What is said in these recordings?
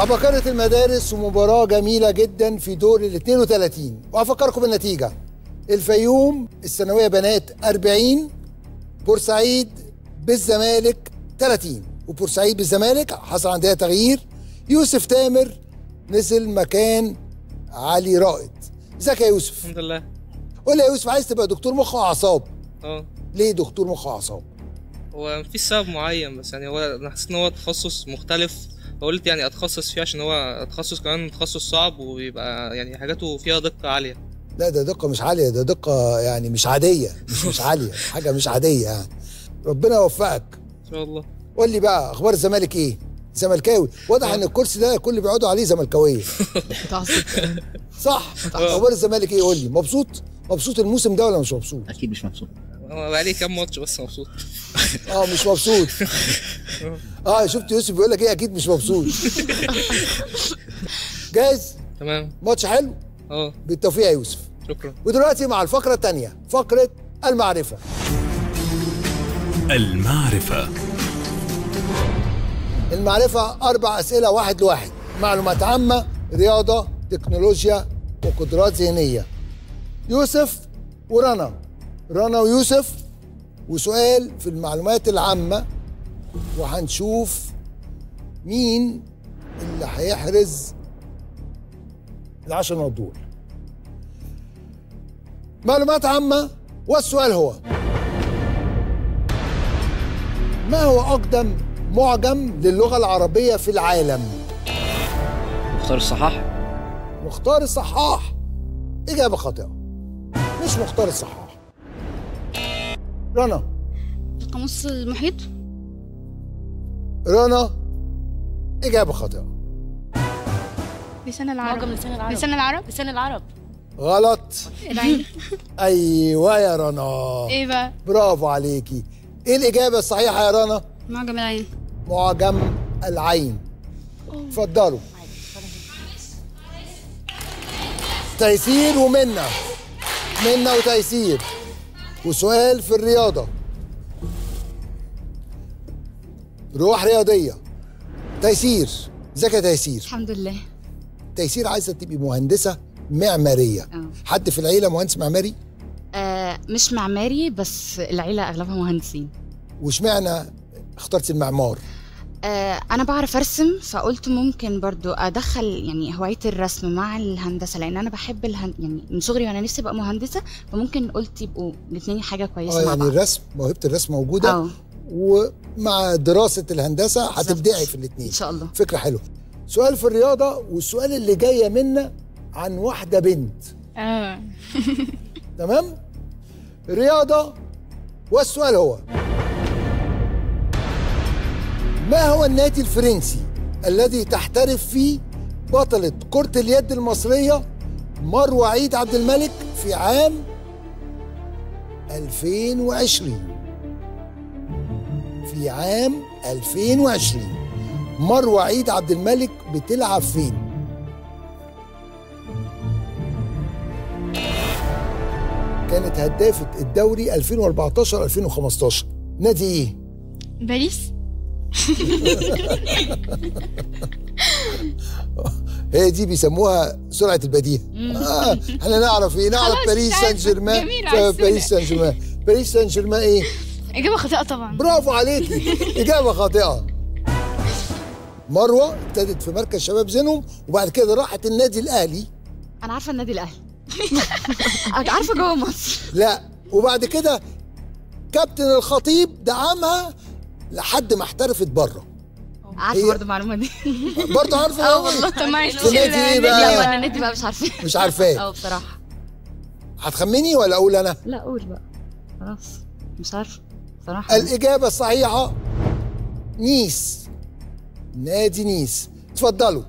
عباقرة المدارس ومباراة جميلة جدا في دور ال 32 وهفكركم بالنتيجة الفيوم الثانوية بنات 40 بورسعيد بالزمالك 30 وبورسعيد بالزمالك حصل عندها تغيير يوسف تامر نزل مكان علي رائد ازيك يا يوسف الحمد لله قول لي يا يوسف عايز تبقى دكتور مخ واعصاب اه ليه دكتور مخ واعصاب هو مفيش سبب معين بس يعني هو انا حسيت ان هو تخصص مختلف فقلت يعني اتخصص فيه عشان هو تخصص كمان تخصص صعب ويبقى يعني حاجاته فيها دقة عالية لا ده دقة مش عالية ده دقة يعني مش عادية مش مش عالية حاجة مش عادية يعني ربنا يوفقك ان شاء الله قول لي بقى اخبار الزمالك ايه زملكاوي واضح ان الكرسي ده كل اللي بيقعدوا عليه زملكاويه صح اخبار الزمالك ايه قول لي مبسوط مبسوط الموسم ده ولا مش مبسوط اكيد مش مبسوط هو بقالي كام ماتش بس مبسوط اه مش مبسوط اه شفت يوسف بيقول لك ايه اكيد مش مبسوط جاهز تمام ماتش حلو اه بالتوفيق يا يوسف شكرا ودلوقتي مع الفقره الثانيه فقره المعرفه المعرفة المعرفة أربع أسئلة واحد لواحد معلومات عامة رياضة تكنولوجيا وقدرات ذهنية يوسف ورنا رنا ويوسف وسؤال في المعلومات العامة وهنشوف مين اللي هيحرز العشر نقط دول معلومات عامة والسؤال هو ما هو أقدم معجم للغة العربية في العالم؟ مختار الصحاح مختار الصحاح إجابة خاطئة مش مختار الصحاح رنا القاموس المحيط رنا إجابة خاطئة لسان العرب معجم لسان العرب لسان العرب لسان العرب غلط العين أيوة يا رنا ايه بقى برافو عليكي إيه الإجابة الصحيحة يا رنا؟ معجم العين معجم العين اتفضلوا تيسير ومنة منة وتيسير وسؤال في الرياضة روح رياضية تيسير ازيك يا تيسير الحمد لله تيسير عايزة تبقي مهندسة معمارية اه. حد في العيلة مهندس معماري آه مش معماري بس العيلة أغلبها مهندسين واشمعنى اخترت المعمار آه أنا بعرف أرسم فقلت ممكن برضو أدخل يعني هواية الرسم مع الهندسة لأن أنا بحب الهن... يعني من صغري وأنا نفسي أبقى مهندسة فممكن قلت يبقوا الاتنين حاجة كويسة اه مع يعني بعض الرسم موهبة الرسم موجودة اه ومع دراسة الهندسة هتبدعي في الاثنين إن شاء الله فكرة حلوة سؤال في الرياضة والسؤال اللي جاية منا عن واحدة بنت اه تمام رياضة والسؤال هو ما هو النادي الفرنسي الذي تحترف فيه بطلة كرة اليد المصرية مروة عيد عبد الملك في عام 2020 في عام 2020 مروة عيد عبد الملك بتلعب فين؟ كانت هدافة الدوري 2014 2015 نادي ايه؟ باريس هي دي بيسموها سرعة البديهة آه احنا نعرف ايه نعرف خلاص، باريس عارفة. سان جيرمان جميل، عسولة. باريس سان جيرمان باريس سان جيرمان ايه؟ إجابة خاطئة طبعا برافو عليكي إجابة خاطئة مروة ابتدت في مركز شباب زينهم وبعد كده راحت النادي الأهلي أنا عارفة النادي الأهلي عارفة جوه مصر لا وبعد كده كابتن الخطيب دعمها لحد ما احترفت بره عارفة هي- برضه المعلومة دي برضه عارفه اه أوي. والله طب معلش في نادي ايه لا بقى؟ ولا النادي بقى مش عارفة مش عارفاه اه بصراحة هتخمني ولا اقول انا؟ لا قول بقى خلاص مش عارفة بصراحة الإجابة الصحيحة نيس نادي نيس اتفضلوا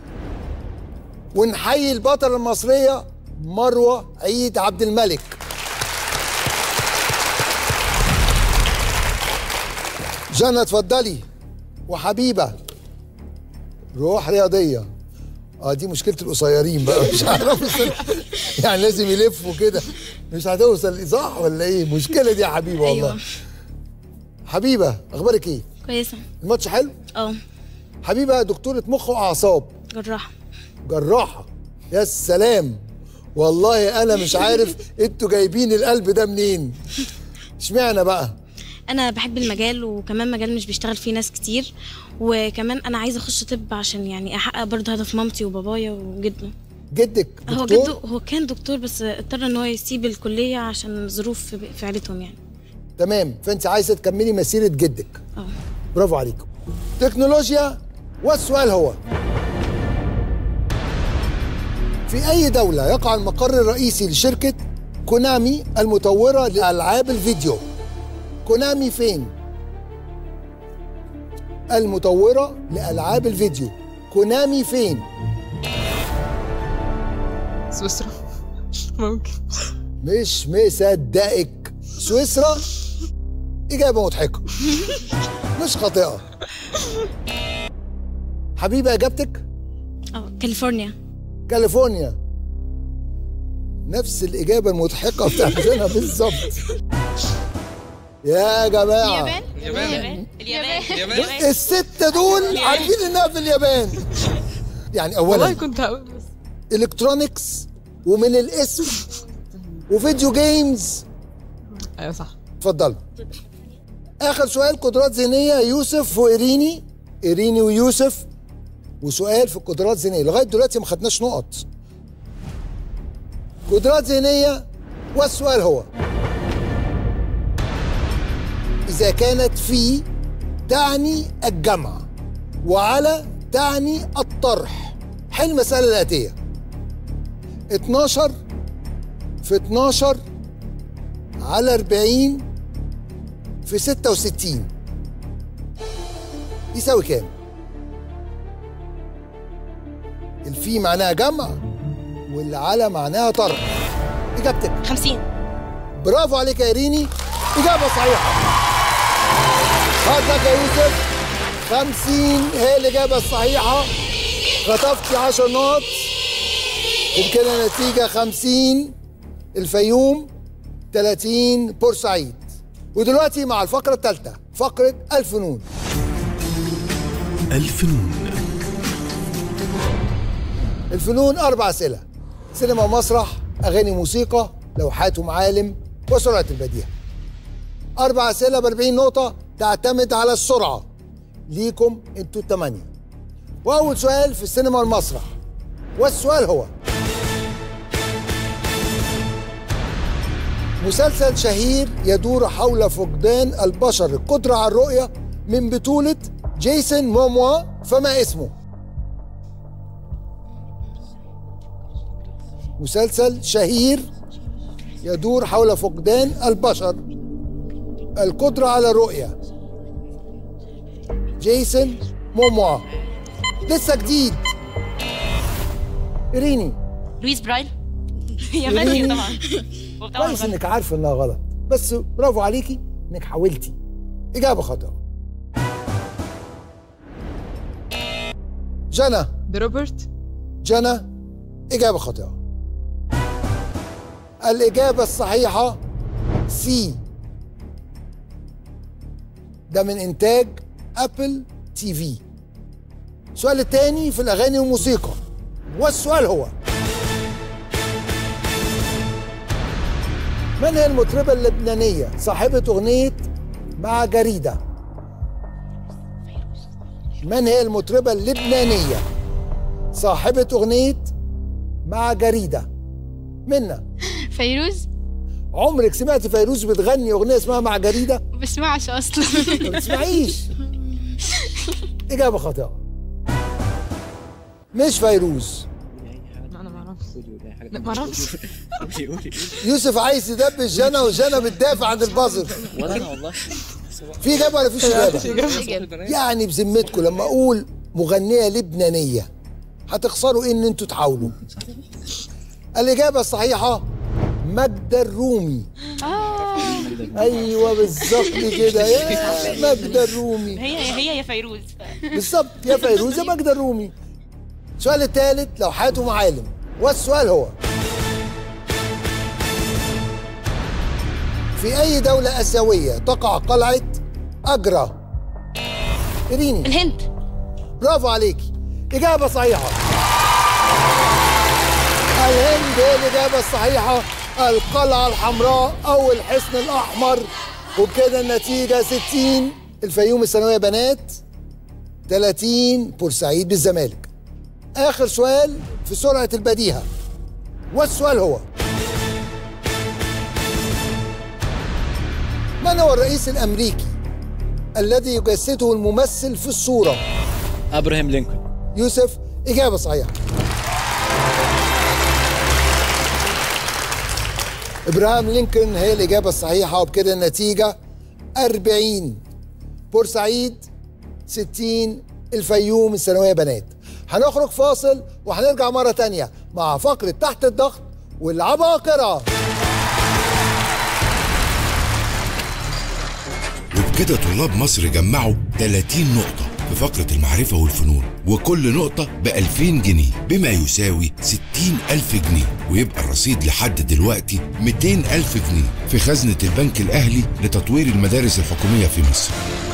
ونحيي البطلة المصرية مروة عيد عبد الملك جنى اتفضلي وحبيبة روح رياضية اه دي مشكلة القصيرين بقى مش هيعرفوا يعني لازم يلفوا كده مش هتوصل صح ولا ايه؟ مشكلة دي يا حبيبة والله أيوة. حبيبة اخبارك ايه؟ كويسة الماتش حلو؟ اه حبيبه دكتوره مخ واعصاب جراحة جراحه يا سلام والله انا مش عارف انتوا جايبين القلب ده منين اشمعنى بقى انا بحب المجال وكمان مجال مش بيشتغل فيه ناس كتير وكمان انا عايزه اخش طب عشان يعني احقق برضه هدف مامتي وبابايا وجده جدك هو دكتور جده هو كان دكتور بس اضطر ان هو يسيب الكليه عشان ظروف في في عيلتهم يعني تمام فانت عايزه تكملي مسيره جدك اه برافو عليكم تكنولوجيا والسؤال هو في أي دولة يقع المقر الرئيسي لشركة كونامي المطورة لألعاب الفيديو كونامي فين؟ المطورة لألعاب الفيديو كونامي فين؟ سويسرا ممكن مش مصدقك سويسرا إجابة مضحكة مش خاطئة حبيبة إجابتك؟ اه كاليفورنيا كاليفورنيا نفس الإجابة المضحكة بتاعتنا بالظبط يا جماعة اليابان اليابان اليابان الستة دول عارفين إنها في اليابان يعني والله أولا كنت هقول بس إلكترونيكس ومن الاسم وفيديو جيمز ايوه صح اتفضلوا آخر سؤال قدرات ذهنية يوسف وإيريني إيريني ويوسف وسؤال في القدرات الذهنية لغاية دلوقتي ما خدناش نقط قدرات ذهنية والسؤال هو إذا كانت في تعني الجمع وعلى تعني الطرح حل المسألة الآتية 12 في 12 على 40 في 66 يساوي كام؟ الفي معناها جمع والعلى معناها طرح إجابتك 50 برافو عليك يا إيريني إجابة صحيحة هاتك يا يوسف 50 هي الإجابة الصحيحة خطفتي 10 نقط وبكده النتيجة 50 الفيوم 30 بورسعيد ودلوقتي مع الفقرة الثالثة فقرة الفنون الفنون الفنون أربع أسئلة سينما ومسرح أغاني موسيقى لوحات ومعالم وسرعة البديهة أربع أسئلة ب 40 نقطة تعتمد على السرعة ليكم أنتوا الثمانية وأول سؤال في السينما والمسرح والسؤال هو مسلسل شهير يدور حول فقدان البشر القدرة على الرؤية من بطولة جيسون موموا فما اسمه؟ مسلسل شهير يدور حول فقدان البشر القدرة على الرؤية جيسون موموا لسه جديد إريني لويس برايل إريني طبعا وطبعا كويس انك عارفه انها غلط بس برافو عليكي انك حاولتي اجابه خاطئه جنى بروبرت جنى اجابه خاطئه الاجابه الصحيحه سي ده من انتاج ابل تي في السؤال الثاني في الاغاني والموسيقى والسؤال هو من هي المطربة اللبنانية صاحبة أغنية مع جريدة من هي المطربة اللبنانية صاحبة أغنية مع جريدة منا فيروز عمرك سمعت فيروز بتغني أغنية اسمها مع جريدة ما بسمعش اصلا ما بتسمعيش إجابة خاطئة مش فيروز لا انا ما اعرفش لا ما اعرفش قولي قولي يوسف عايز يدبس جنى وجنى بتدافع عن البازر ولا انا والله في إجابة ولا فيش إجابة؟ يعني بذمتكم لما اقول مغنيه لبنانيه هتخسروا إيه ان انتوا تحاولوا الاجابه الصحيحه ماجدة الرومي ايوه بالظبط كده يا ماجدة الرومي هي هي يا فيروز بالظبط يا فيروز يا ماجدة الرومي السؤال الثالث لوحات ومعالم والسؤال هو في اي دوله اسيويه تقع قلعه اجرا إريني الهند برافو عليكي إجابة صحيحة الهند هي الإجابة الصحيحة القلعة الحمراء أو الحصن الأحمر وبكده النتيجة 60 الفيوم الثانوية بنات 30 بورسعيد بالزمالك آخر سؤال في سرعة البديهة والسؤال هو من هو الرئيس الأمريكي الذي يجسده الممثل في الصورة ابراهيم لينكولن يوسف إجابة صحيحة إبراهام لينكولن هي الإجابة الصحيحة وبكده النتيجة 40 بورسعيد 60 الفيوم الثانوية بنات هنخرج فاصل وهنرجع مرة تانية مع فقرة تحت الضغط والعباقرة وبكده طلاب مصر جمعوا 30 نقطة في فقرة المعرفة والفنون وكل نقطة ب 2000 جنيه بما يساوي 60 ألف جنيه ويبقى الرصيد لحد دلوقتي 200 ألف جنيه في خزنة البنك الأهلي لتطوير المدارس الحكومية في مصر